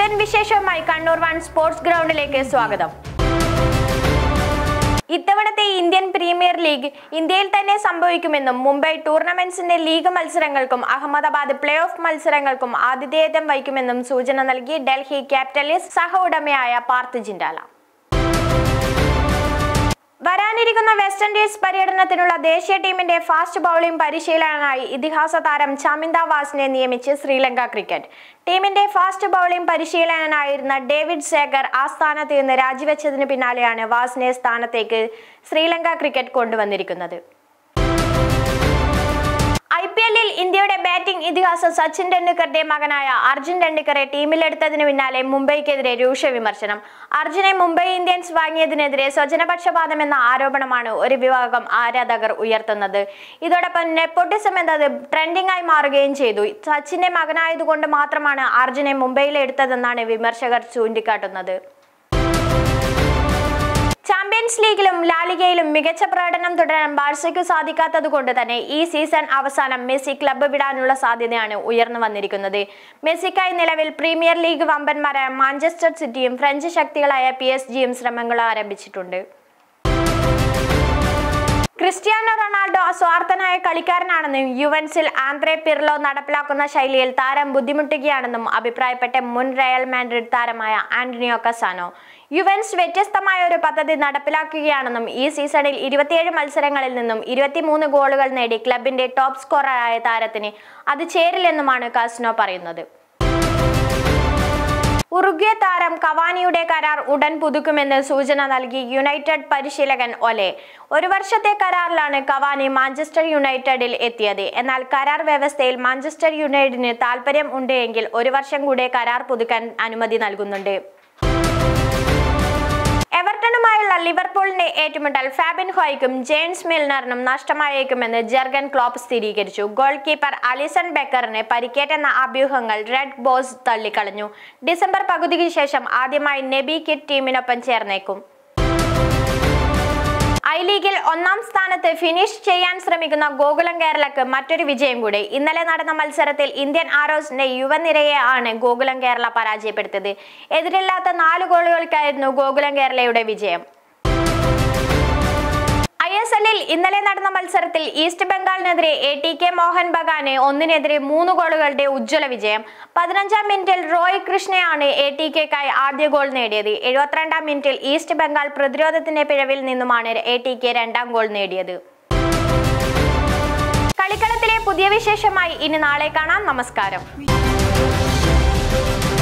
പുത്തൻ വിശേഷവുമായി Kannur one sports ഗ്രൗണ്ടിലേക്ക് സ്വാഗതം ഇത്തവണത്തെ ഇന്ത്യൻ പ്രീമിയർ ലീഗ് ഇന്ത്യയിൽ തന്നെ സംഭവിക്കുമെന്നും മുംബൈ ടൂർണമെന്റ്സിന്റെ ലീഗ് മത്സരങ്ങൾക്കും അഹമ്മദാബാദ് പ്ലേ ഓഫ് മത്സരങ്ങൾക്കും ആതിഥേയത്വം വഹിക്കുമെന്നും സൂചന നൽകി ഡൽഹി ക്യാപിറ്റലിസ്റ്റ് സഹ ഉടമയായ പാർത്ത് ജിൻഡാല വരാനിരിക്കുന്ന വെസ്റ്റ് ഇൻഡീസ് പര്യടനത്തിനുള്ള ദേശീയ ടീമിന്റെ ഫാസ്റ്റ് ബൗളിംഗ് പരിശീലകനായി ഇതിഹാസ താരം ചമിന്ദ വാസിനെ നിയമിച്ച് ശ്രീലങ്ക ക്രിക്കറ്റ് ടീമിന്റെ ഫാസ്റ്റ് ബൗളിംഗ് പരിശീലകനായിരുന്ന ഡേവിഡ് സേഗർ ആ സ്ഥാനത്ത് നിന്ന് രാജിവെച്ചതിന് പിന്നാലെയാണ് വാസിനെ സ്ഥാനത്തേക്ക് ശ്രീലങ്ക ക്രിക്കറ്റ് കൊണ്ടുവന്നിരിക്കുന്നത് ഐ പി എല്ലിൽ ഇന്ത്യയുടെ ബാറ്റിംഗ് ഇതിഹാസം സച്ചിൻ ടെണ്ടുൽക്കറുടെ മകനായ അർജുൻ ടെണ്ടുൽക്കറെ ടീമിലെടുത്തതിന് പിന്നാലെ മുംബൈക്കെതിരെ രൂക്ഷ വിമർശനം അർജുനെ മുംബൈ ഇന്ത്യൻസ് വാങ്ങിയതിനെതിരെ സ്വജനപക്ഷപാതം എന്ന ആരോപണമാണ് ഒരു വിഭാഗം ആരാധകർ ഉയർത്തുന്നത് ഇതോടൊപ്പം നെപ്പോട്ടിസം എന്നത് ട്രെൻഡിംഗ് ആയി മാറുകയും ചെയ്തു സച്ചിന്റെ മകനായതുകൊണ്ട് മാത്രമാണ് അർജുനെ മുംബൈയിൽ എടുത്തതെന്നാണ് വിമർശകർ ചൂണ്ടിക്കാട്ടുന്നത് ചാമ്പ്യൻസ് ലീഗിലും ലാലിഗയിലും മികച്ച പ്രകടനം തുടരാൻ ബാഴ്സയ്ക്ക് സാധിക്കാത്തത് കൊണ്ട് തന്നെ ഈ സീസൺ അവസാനം മെസ്സി ക്ലബ്ബ് വിടാനുള്ള സാധ്യതയാണ് ഉയർന്നു വന്നിരിക്കുന്നത് മെസ്സിക്കായി നിലവിൽ പ്രീമിയർ ലീഗ് വമ്പന്മാരായ മാഞ്ചസ്റ്റർ സിറ്റിയും ഫ്രഞ്ച് ശക്തികളായ പി എസ് ജിയും ശ്രമങ്ങൾ ആരംഭിച്ചിട്ടുണ്ട് ക്രിസ്ത്യാനോ റൊണാൾഡോ സ്വാർത്ഥനായ കളിക്കാരനാണെന്നും യുവൻസിൽ ആന്ത്രേ പിർലോ നടപ്പിലാക്കുന്ന ശൈലിയിൽ താരം ബുദ്ധിമുട്ടുകയാണെന്നും അഭിപ്രായപ്പെട്ട മുൻ റയൽ മാഡ്രിഡ് താരമായ ആന്റണിയോ കസാനോ യുവൻസ് വ്യത്യസ്തമായ ഒരു പദ്ധതി നടപ്പിലാക്കുകയാണെന്നും ഈ സീസണിൽ ഇരുപത്തിയേഴ് മത്സരങ്ങളിൽ നിന്നും ഇരുപത്തിമൂന്ന് ഗോളുകൾ നേടി ക്ലബിന്റെ ടോപ്പ് സ്കോററായ താരത്തിന് അത് ചേരില്ലെന്നുമാണ് കസ്നോ പറയുന്നത് ഉറുഗ്വേ താരം കവാനിയുടെ കരാർ ഉടൻ പുതുക്കുമെന്ന് സൂചന നൽകി യുണൈറ്റഡ് പരിശീലകൻ ഒലെ ഒരു വർഷത്തെ കരാറിലാണ് കവാനി മാഞ്ചസ്റ്റർ യുണൈറ്റഡിൽ എത്തിയത് എന്നാൽ കരാർ വ്യവസ്ഥയിൽ മാഞ്ചസ്റ്റർ യുണൈറ്റഡിന് താൽപ്പര്യം ഉണ്ട് എങ്കിൽ ഒരു വർഷം കൂടെ കരാർ പുതുക്കാൻ അനുമതി നൽകുന്നുണ്ട് എവർട്ടണുമായുള്ള ലിവർപൂളിന്റെ ഏറ്റുമുട്ടൽ ഫാബിൻ ഹോയ്ക്കും ജെയിംസ് മിൽനറിനും നഷ്ടമായേക്കുമെന്ന് ജർഗൻ ക്ലോപ്പ് സ്ഥിരീകരിച്ചു ഗോൾ കീപ്പർ അലിസൺ ബെക്കറിന് പരിക്കേറ്റെന്ന അഭ്യൂഹങ്ങൾ റെഡ് ബോസ് തള്ളിക്കളഞ്ഞു ഡിസംബർ പകുതിക്ക് ശേഷം ആദ്യമായി നെബി കിഡ് ടീമിനൊപ്പം ചേർന്നേക്കും ഐ ലീഗിൽ ഒന്നാം സ്ഥാനത്ത് ഫിനിഷ് ചെയ്യാൻ ശ്രമിക്കുന്ന ഗോകുലം കേരളക്ക് മറ്റൊരു വിജയം കൂടി ഇന്നലെ നടന്ന മത്സരത്തിൽ ഇന്ത്യൻ ആരോസിന്റെ യുവനിരയെ ആണ് ഗോകുലം കേരള പരാജയപ്പെടുത്തിയത് എതിരില്ലാത്ത നാല് ഗോളുകൾക്കായിരുന്നു ഗോകുലം കേരളയുടെ വിജയം ഐ എസ് എല്ലിൽ ഇന്നലെ നടന്ന മത്സരത്തിൽ ഈസ്റ്റ് ബംഗാളിനെതിരെ എ ടി കെ മോഹൻ ബഗാന് ഒന്നിനെതിരെ മൂന്ന് ഗോളുകളുടെ ഉജ്ജ്വല വിജയം പതിനഞ്ചാം മിനിറ്റിൽ റോയ് കൃഷ്ണയാണ് എ ടി കെക്കായി ആദ്യ ഗോൾ നേടിയത് എഴുപത്തിരണ്ടാം മിനിറ്റിൽ ഈസ്റ്റ് ബംഗാൾ പ്രതിരോധത്തിന്റെ പിഴവിൽ നിന്നുമാണ് എ ടി കെ രണ്ടാം ഗോൾ നേടിയത് കളിക്കളത്തിലെ പുതിയ വിശേഷമായി ഇനി നാളെ കാണാം നമസ്കാരം